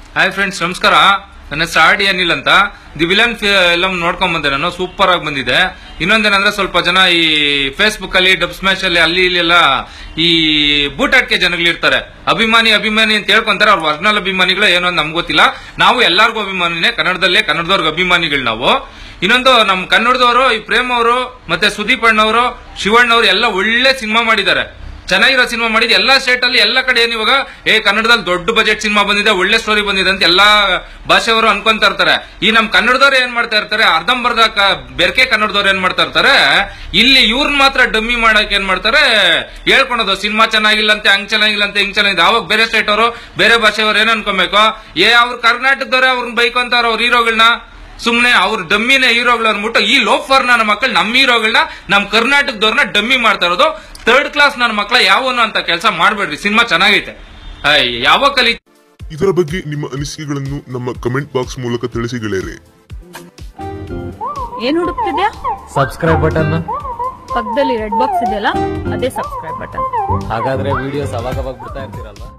hi friends ನಮಸ್ಕಾರ ನನ್ನ ಹೆಸರು ಆರ್ ಡಿ ಅನಿಲ್ ಅಂತ ದಿ ವಿಲನ್ ಫಿಲಮ್ ನೋಡ್ಕೊಂಡ್ ಬಂದೆ ನಾನು ಸೂಪರ್ ಆಗಿ ಬಂದಿದೆ ಇನ್ನೊಂದೇನಂದ್ರೆ ಸ್ವಲ್ಪ ಜನ ಈ ಫೇಸ್ಬುಕ್ ಅಲ್ಲಿ ಡಬ್ ಸ್ಮ್ಯಾಶ್ ಅಲ್ಲಿ ಅಲ್ಲಿ ಇಲ್ಲಿ ಎಲ್ಲ ಈ ಬೂಟಾಟ್ಕೆ ಜನಗಳಿರ್ತಾರೆ ಅಭಿಮಾನಿ ಅಭಿಮಾನಿ ಅಂತ ಹೇಳ್ಕೊಂತಾರೆ ಅವ್ರ ಒರಿಜಿನಲ್ ಅಭಿಮಾನಿಗಳು ಏನೋ ಅಂತ ನಮ್ಗೆ ಗೊತ್ತಿಲ್ಲ ನಾವು ಎಲ್ಲಾರ್ಗೂ ಅಭಿಮಾನಿನೇ ಕನ್ನಡದಲ್ಲೇ ಕನ್ನಡದವ್ರಿಗೆ ಅಭಿಮಾನಿಗಳು ನಾವು ಇನ್ನೊಂದು ನಮ್ಮ ಕನ್ನಡದವರು ಈ ಪ್ರೇಮ್ ಅವರು ಮತ್ತೆ ಸುದೀಪ್ ಅಣ್ಣವರು ಶಿವಣ್ಣವರು ಎಲ್ಲ ಒಳ್ಳೆ ಸಿನಿಮಾ ಮಾಡಿದ್ದಾರೆ ಚೆನ್ನಾಗಿರೋ ಸಿನಿಮಾ ಮಾಡಿದ್ ಎಲ್ಲಾ ಸ್ಟೇಟ್ ಅಲ್ಲಿ ಎಲ್ಲ ಕಡೆ ಏನ್ ಇವಾಗ ಏ ಕನ್ನಡದಲ್ಲಿ ದೊಡ್ಡ ಬಜೆಟ್ ಸಿನಿಮಾ ಬಂದಿದೆ ಒಳ್ಳೆ ಸ್ಟೋರಿ ಬಂದಿದೆ ಅಂತ ಎಲ್ಲಾ ಭಾಷೆಯವರು ಅನ್ಕೊಂತ ಇರ್ತಾರೆ ಈ ನಮ್ ಕನ್ನಡದವ್ರು ಏನ್ ಮಾಡ್ತಾ ಇರ್ತಾರೆ ಅರ್ಧಂಬರ್ಧ ಕ- ಬೆರ್ಕೆ ಕನ್ನಡದವ್ರು ಏನ್ ಮಾಡ್ತಾ ಇರ್ತಾರೆ ಇಲ್ಲಿ ಇವ್ರನ್ನ ಮಾತ್ರ ಡಮ್ಮಿ ಮಾಡಕ್ ಏನ್ ಮಾಡ್ತಾರೆ ಹೇಳ್ಕೊಳೋದು ಸಿನಿಮಾ ಚೆನ್ನಾಗಿಲ್ಲ ಅಂತ ಹಂಗ್ ಚೆನ್ನಾಗಿಲ್ಲ ಅಂತ ಹಿಂಗ್ ಚೆನ್ನಾಗಿದೆ ಅವಾಗ ಬೇರೆ ಸ್ಟೇಟ್ ಅವರು ಬೇರೆ ಭಾಷೆಯವರು ಏನ್ ಅನ್ಕೊಬೇಕು ಏ ಅವ್ರು ಕರ್ನಾಟಕದವ್ರೆ ಅವ್ರನ್ನ ಬೈಕೊಂತಾರ ಅವ್ರ ಹೀರೋಗಳನ್ನ ಸುಮ್ನೆ ಅವ್ರ ಡಮ್ಮಿನ ಹೀರೋಗಳು ಅಂದ್ಬಿಟ್ಟು ಈ ಲೋಫರ್ ನನ್ನ ಮಕ್ಕಳು ನಮ್ಮ ಹೀರೋಗಳನ್ನ ನಮ್ ಕರ್ನಾಟಕದವ್ರನ್ನ ಡಮ್ಮಿ ಮಾಡ್ತಾ ಇರೋದು ಥರ್ಡ್ ಕ್ಲಾಸ್ ನನ್ನ ಮಕ್ಕಳ ಯಾವನು ಅಂತ ಕೆಲಸ ಮಾಡ್ಬೇಡ್ರಿ ಸಿನಿಮಾ ಚೆನ್ನಾಗೈತೆ ಅಯ್ಯ, ಯಾವಾಗ ಕಲಿ ಇದರ ಬಗ್ಗೆ ನಿಮ್ಮ ಅನಿಸಿಕೆಗಳನ್ನು ನಮ್ಮ ಕಮೆಂಟ್ ಬಾಕ್ಸ್ ಮೂಲಕ ತಿಳಿಸಿ ಗೆಳೆಯರೆ ಏನ್ ಹುಡುಕ್ತಿದ್ಯಾ ಸಬ್ಸ್ಕ್ರೈಬ್ ಬಟನ್ ಪಕ್ಕದಲ್ಲಿ ರೆಡ್ ಬಾಕ್ಸ್ ಇದೆಯಲ್ಲ ಅದೇ ಸಬ್ಸ್ಕ್ರೈಬ್ ಬಟನ್ ಹಾಗಾದ್ರೆ ವಿಡಿಯೋಸ್ ಅವಾಗ ಅವಾಗ ಬಿಡ್ತಾ ಇರ್ತೀರಲ್ವಾ